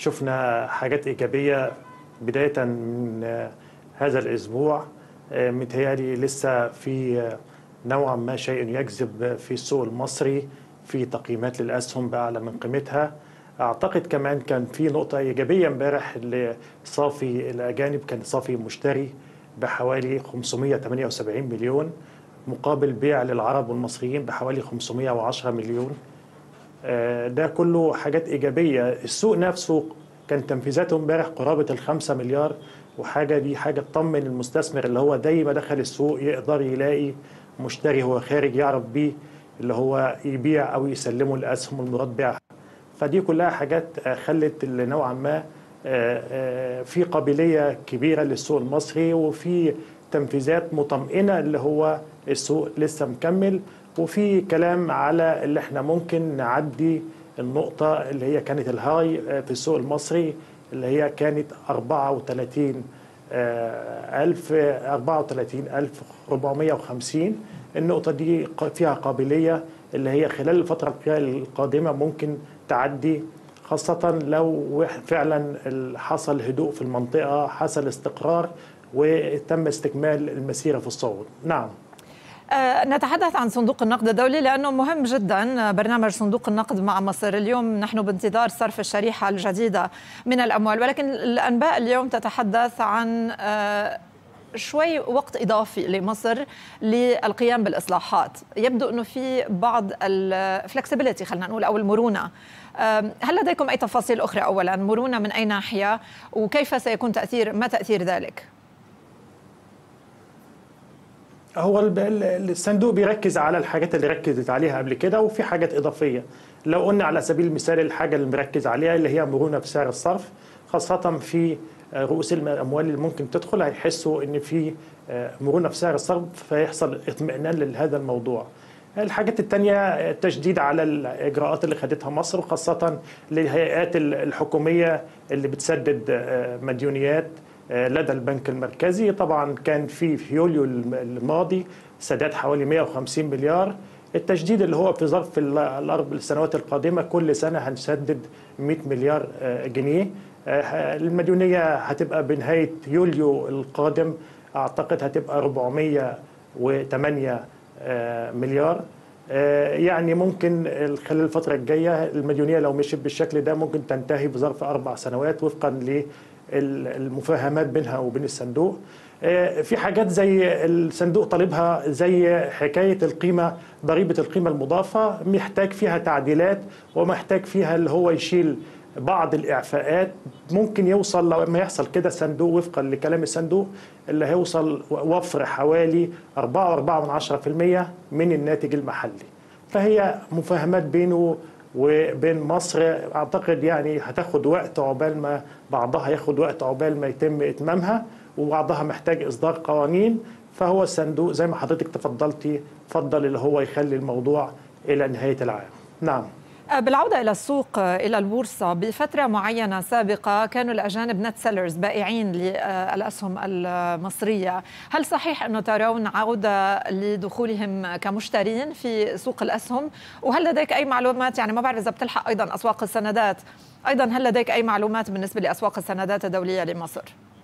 شفنا حاجات إيجابية بداية من هذا الأسبوع متهيألي لسه في نوعا ما شيء يجذب في السوق المصري في تقييمات للأسهم بأعلى من قيمتها أعتقد كمان كان في نقطة إيجابية امبارح اللي صافي الأجانب كان صافي مشتري بحوالي 578 مليون مقابل بيع للعرب والمصريين بحوالي 510 مليون ده كله حاجات إيجابية السوق نفسه كان تنفيذاته امبارح قرابة الخمسة مليار وحاجة دي حاجة تطمن المستثمر اللي هو زي ما دخل السوق يقدر يلاقي مشتري هو خارج يعرف بيه اللي هو يبيع أو يسلمه الأسهم المراد بيعها فدي كلها حاجات خلت نوعا ما في قابلية كبيرة للسوق المصري وفي تنفيذات مطمئنة اللي هو السوق لسه مكمل وفي كلام على اللي احنا ممكن نعدي النقطة اللي هي كانت الهاي في السوق المصري اللي هي كانت 34 ألف 34 ألف 450 النقطة دي فيها قابلية اللي هي خلال الفترة القادمة ممكن تعدي خاصة لو فعلا حصل هدوء في المنطقة حصل استقرار وتم استكمال المسيرة في الصعود نعم نتحدث عن صندوق النقد الدولي لانه مهم جدا برنامج صندوق النقد مع مصر اليوم نحن بانتظار صرف الشريحه الجديده من الاموال ولكن الانباء اليوم تتحدث عن شوي وقت اضافي لمصر للقيام بالاصلاحات يبدو انه في بعض الفلكسبيليتي خلينا نقول او المرونه هل لديكم اي تفاصيل اخرى اولا مرونه من اي ناحيه وكيف سيكون تاثير ما تاثير ذلك هو الصندوق بيركز على الحاجات اللي ركزت عليها قبل كده وفي حاجات اضافيه لو قلنا على سبيل المثال الحاجه اللي مركز عليها اللي هي مرونه في سعر الصرف خاصه في رؤوس الاموال اللي ممكن تدخل هيحسوا ان في مرونه في سعر الصرف فيحصل اطمئنان لهذا الموضوع الحاجات التانية التشديد على الإجراءات اللي خدتها مصر وخاصة للهيئات الحكومية اللي بتسدد مديونيات لدى البنك المركزي طبعا كان في في يوليو الماضي سداد حوالي 150 مليار التجديد اللي هو في ظرف الاربع السنوات القادمه كل سنه هنسدد 100 مليار جنيه المديونيه هتبقى بنهايه يوليو القادم اعتقد هتبقى 408 مليار يعني ممكن خلال الفتره الجايه المديونيه لو مشيت بالشكل ده ممكن تنتهي بظرف اربع سنوات وفقا ل المفاهمات بينها وبين الصندوق في حاجات زي الصندوق طالبها زي حكايه القيمه ضريبه القيمه المضافه محتاج فيها تعديلات ومحتاج فيها اللي هو يشيل بعض الاعفاءات ممكن يوصل لما يحصل كده الصندوق وفقا لكلام الصندوق اللي هيوصل وفر حوالي 4.4% من الناتج المحلي فهي مفاهمات بينه وبين مصر اعتقد يعني هتاخد وقت عقبال ما بعضها ياخد وقت عقبال ما يتم اتمامها وبعضها محتاج اصدار قوانين فهو الصندوق زي ما حضرتك تفضلتي فضل اللي هو يخلي الموضوع الى نهايه العام نعم بالعودة إلى السوق إلى البورصة بفترة معينة سابقة كانوا الأجانب نت سيلرز بائعين للأسهم المصرية هل صحيح أنه ترون عودة لدخولهم كمشترين في سوق الأسهم وهل لديك أي معلومات يعني ما بعرف إذا بتلحق أيضا أسواق السندات أيضا هل لديك أي معلومات بالنسبة لأسواق السندات الدولية لمصر؟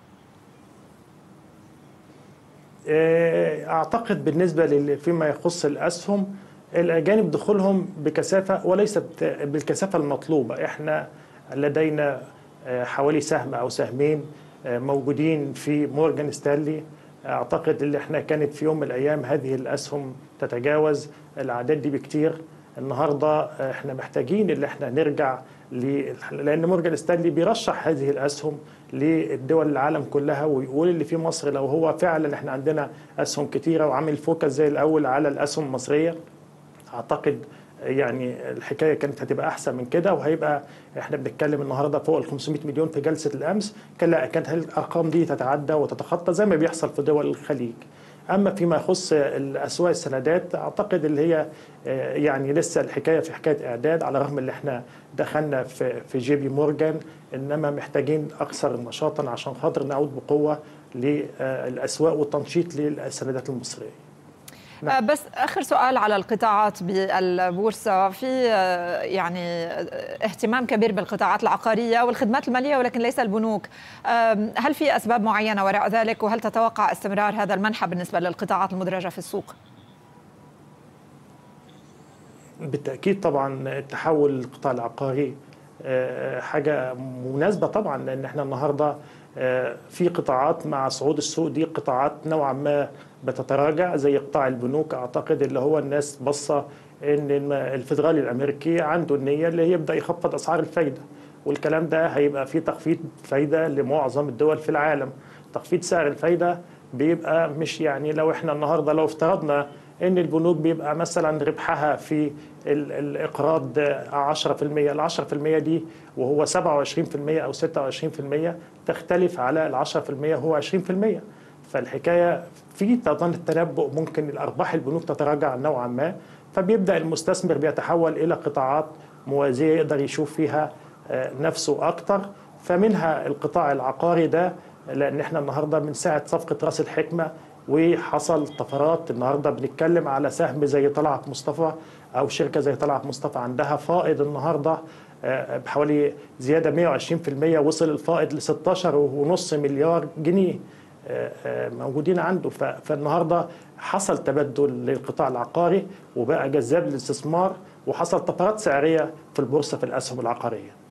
أعتقد بالنسبة فيما يخص الأسهم الاجانب دخولهم بكثافه وليس بالكثافه المطلوبه احنا لدينا حوالي سهم او سهمين موجودين في مورجان ستانلي اعتقد اللي احنا كانت في يوم من الايام هذه الاسهم تتجاوز الاعداد دي بكتير النهارده احنا محتاجين اللي احنا نرجع لان مورجان ستانلي بيرشح هذه الاسهم للدول العالم كلها ويقول اللي في مصر لو هو فعلا احنا عندنا اسهم كتيره وعامل فوكس زي الاول على الاسهم المصريه اعتقد يعني الحكايه كانت هتبقى احسن من كده وهيبقى احنا بنتكلم النهارده فوق ال 500 مليون في جلسه الامس كان لا كانت الارقام دي تتعدى وتتخطى زي ما بيحصل في دول الخليج اما فيما يخص الاسواق السندات اعتقد اللي هي يعني لسه الحكايه في حكايه اعداد على الرغم اللي احنا دخلنا في في جي بي مورجان انما محتاجين اكثر نشاطا عشان خاطر نعود بقوه للاسواق والتنشيط للسندات المصريه نعم. بس اخر سؤال على القطاعات بالبورصه في يعني اهتمام كبير بالقطاعات العقاريه والخدمات الماليه ولكن ليس البنوك هل في اسباب معينه وراء ذلك وهل تتوقع استمرار هذا المنحى بالنسبه للقطاعات المدرجه في السوق بالتاكيد طبعا التحول القطاع العقاري حاجه مناسبه طبعا لان احنا النهارده في قطاعات مع صعود السوق دي قطاعات نوعا ما بتتراجع زي قطاع البنوك اعتقد اللي هو الناس بصه ان الفدرالي الامريكي عنده النيه اللي يبدا يخفض اسعار الفايده والكلام ده هيبقى فيه تخفيض فايده لمعظم الدول في العالم تخفيض سعر الفايده بيبقى مش يعني لو احنا النهارده لو افترضنا ان البنوك بيبقى مثلا ربحها في الاقراض 10% ال 10% دي وهو 27% او 26% تختلف على ال 10% هو 20% فالحكايه في تنبؤ ممكن الارباح البنوك تتراجع نوعا ما فبيبدا المستثمر بيتحول الى قطاعات موازيه يقدر يشوف فيها نفسه اكتر فمنها القطاع العقاري ده لان احنا النهارده من ساعه صفقه راس الحكمه وحصل طفرات النهارده بنتكلم على سهم زي طلعت مصطفى او شركه زي طلعت مصطفى عندها فائض النهارده بحوالي زياده 120% وصل الفائض ل 16.5 مليار جنيه موجودين عنده فالنهارده حصل تبدل للقطاع العقاري وبقى جذاب للاستثمار وحصل طفرات سعريه في البورصه في الاسهم العقاريه